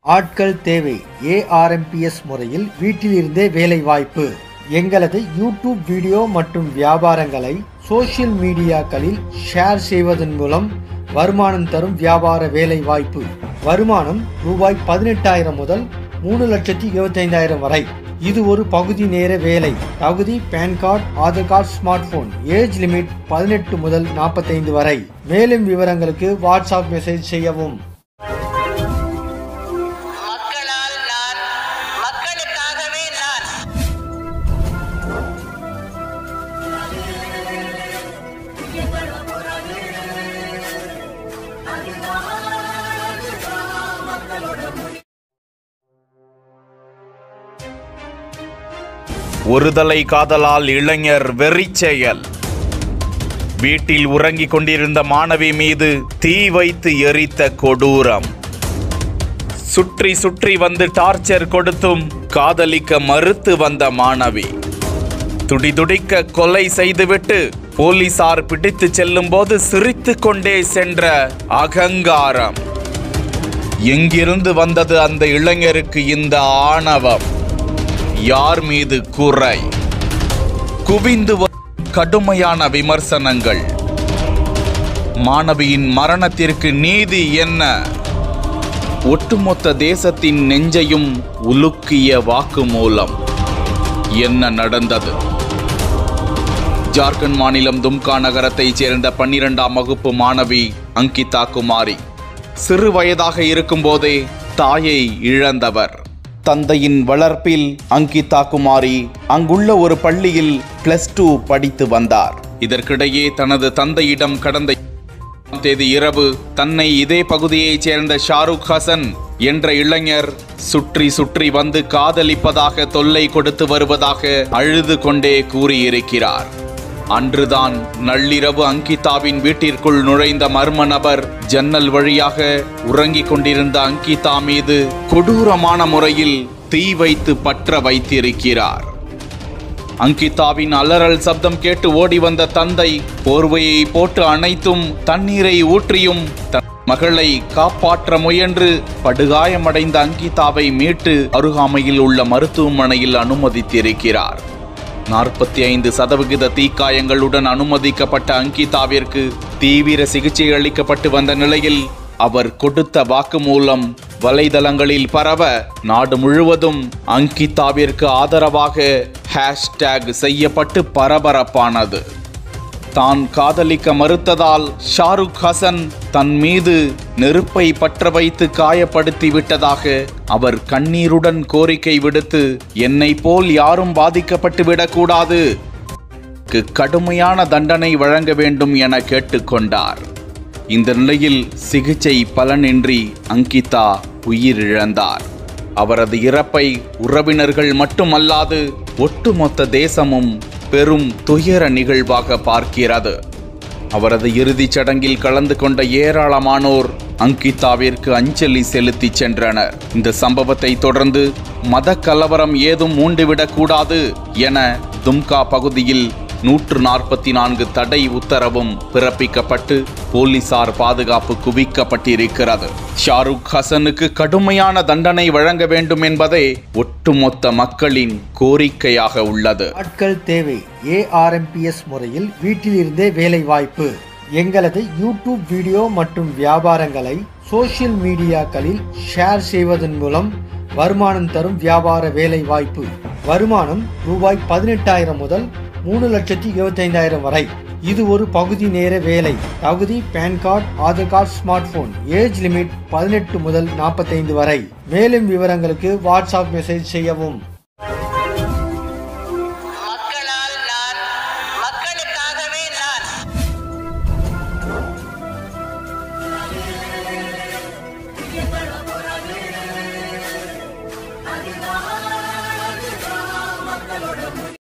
ஆட்கள் தேவை ஏஆர்எம்பிஎஸ் முறையில் வீட்டிலிருந்தே வேலை வாய்ப்பு எங்களது யூடியூப் வீடியோ மற்றும் வியாபாரங்களை சோஷியல் மீடியாக்களில் ஷேர் செய்வதன் மூலம் வருமானம் தரும் வியாபார வேலை வாய்ப்பு வருமானம் ரூபாய் பதினெட்டாயிரம் முதல் மூணு லட்சத்தி இருபத்தைந்தாயிரம் வரை இது ஒரு பகுதி நேர வேலை தகுதி PAN card Aadhaar card smartphone age limit பதினெட்டு முதல் நாற்பத்தைந்து வரை மேலும் விவரங்களுக்கு வாட்ஸ்அப் மெசேஜ் செய்யவும் மக்களால் நான் மக்களுக்காகவே நான் ஒருதலை காதலால் இளைஞர் வெறிச்செயல் வீட்டில் உறங்கிக் கொண்டிருந்த மாணவி மீது தீ வைத்து எரித்த கொடூரம் சுற்றி சுற்றி வந்து டார்ச்சர் கொடுத்தும் காதலிக்க மறுத்து வந்த மாணவி துடிதுடிக்க கொலை செய்துவிட்டு போலீசார் பிடித்து செல்லும்போது சிரித்துக் கொண்டே சென்ற அகங்காரம் எங்கிருந்து வந்தது அந்த இளைஞருக்கு இந்த ஆணவம் யார் மீது குறை குவிந்து வரும் கடுமையான விமர்சனங்கள் மாணவியின் மரணத்திற்கு நீதி என்ன ஒட்டுமொத்த தேசத்தின் நெஞ்சையும் உலுக்கிய வாக்குமூலம் என்ன நடந்தது ஜார்க்கண்ட் மாநிலம் தும்கா நகரத்தைச் சேர்ந்த பன்னிரெண்டாம் வகுப்பு மாணவி அங்கிதா குமாரி சிறு வயதாக இருக்கும்போதே தாயை இழந்தவர் தந்தையின் வளர்ப்பில் அங்கிதா குமாரி அங்குள்ள ஒரு பள்ளியில் பிளஸ் டூ படித்து வந்தார் இதற்கிடையே தனது தந்தையிடம் கடந்த ஆம் தேதி இரவு தன்னை இதே பகுதியைச் சேர்ந்த ஷாருக் ஹசன் என்ற இளைஞர் சுற்றி சுற்றி வந்து காதலிப்பதாக தொல்லை கொடுத்து வருவதாக அழுது கொண்டே கூறியிருக்கிறார் அன்றுதான் நள்ளிரவு அங்கிதாவின் வீட்டிற்குள் நுழைந்த மர்ம நபர் ஜன்னல் வழியாக உறங்கிக் கொண்டிருந்த அங்கிதா மீது கொடூரமான முறையில் தீ வைத்து பற்ற வைத்திருக்கிறார் அங்கிதாவின் அலறல் சப்தம் கேட்டு ஓடி வந்த தந்தை போர்வையை போட்டு அணைத்தும் தண்ணீரை ஊற்றியும் தன் மகளை காப்பாற்ற முயன்று படுகாயமடைந்த அங்கிதாவை மீட்டு அருகாமையில் உள்ள மருத்துவமனையில் அனுமதித்திருக்கிறார் நாற்பத்தி ஐந்து சதவிகித தீக்காயங்களுடன் அனுமதிக்கப்பட்ட அங்கிதாவிற்கு தீவிர சிகிச்சை அளிக்கப்பட்டு வந்த நிலையில் அவர் கொடுத்த வாக்குமூலம் வலைதளங்களில் பரவ நாடு முழுவதும் அங்கிதாவிற்கு ஆதரவாக ஹேஷ்டேக் செய்யப்பட்டு பரபரப்பானது தான் காதலிக்க மறுத்ததால் ஷாருக் ஹசன் தன் மீது நெருப்பை பற்ற வைத்து காயப்படுத்தி விட்டதாக அவர் கண்ணீருடன் கோரிக்கை விடுத்து என்னை போல் யாரும் பாதிக்கப்பட்டு விடக்கூடாது க்கு கடுமையான தண்டனை வழங்க வேண்டும் என கேட்டுக்கொண்டார் இந்த நிலையில் சிகிச்சை பலனின்றி அங்கிதா உயிரிழந்தார் அவரது இறப்பை உறவினர்கள் மட்டுமல்லாது ஒட்டுமொத்த தேசமும் பெரும் துயர நிகழ்வாக பார்க்கிறது அவரது இறுதிச் சடங்கில் கலந்து கொண்ட ஏராளமானோர் அங்கிதாவிற்கு அஞ்சலி செலுத்திச் சென்றனர் இந்த சம்பவத்தை தொடர்ந்து மத கலவரம் ஏதும் மூண்டுவிடக்கூடாது என தும்கா பகுதியில் நூற்று நாற்பத்தி நான்கு தடை உத்தரவும் பிறப்பிக்கப்பட்டு போலீசார் பாதுகாப்பு குவிக்கப்பட்டிருக்கிறது ஷாருக் ஹசனுக்கு கடுமையான தண்டனை வழங்க வேண்டும் என்பதே ஒட்டுமொத்த மக்களின் கோரிக்கையாக உள்ளது ஆட்கள் தேவை ஏஆர்எம்பிஎஸ் முறையில் வீட்டிலிருந்தே வேலை வாய்ப்பு எங்களது யூடியூப் வீடியோ மற்றும் வியாபாரங்களை சோஷியல் மீடியாக்களில் ஷேர் செய்வதன் மூலம் வருமானம் தரும் வியாபார வேலை வாய்ப்பு வருமானம் ரூபாய் பதினெட்டாயிரம் முதல் மூணு லட்சத்தி இருபத்தைந்தாயிரம் வரை இது ஒரு பகுதி நேர வேலை தகுதி PAN card Aadhaar card smartphone age limit பதினெட்டு முதல் நாற்பத்தைந்து வரை மேலும் விவரங்களுக்கு வாட்ஸ்அப் மெசேஜ் செய்யவும்